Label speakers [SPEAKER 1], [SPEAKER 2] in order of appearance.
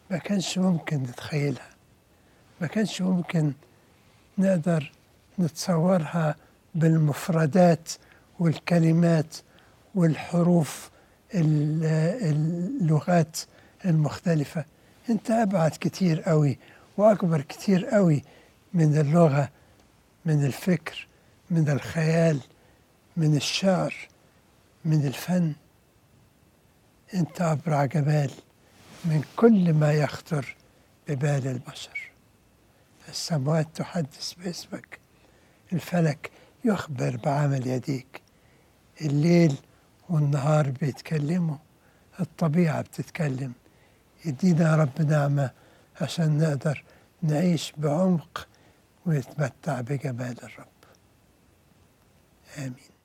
[SPEAKER 1] ما كانش ممكن نتخيلها ما كانش ممكن نقدر نتصورها بالمفردات والكلمات والحروف ال- اللغات المختلفة انت ابعد كتير قوي واكبر كتير قوي من اللغة من الفكر من الخيال من الشعر من الفن انت ابرع جمال من كل ما يخطر ببال البشر السماوات تحدث باسمك الفلك يخبر بعمل يديك الليل والنهار بيتكلموا الطبيعة بتتكلم يدينا يا رب نعمة عشان نقدر نعيش بعمق ونتمتع بجمال الرب آمين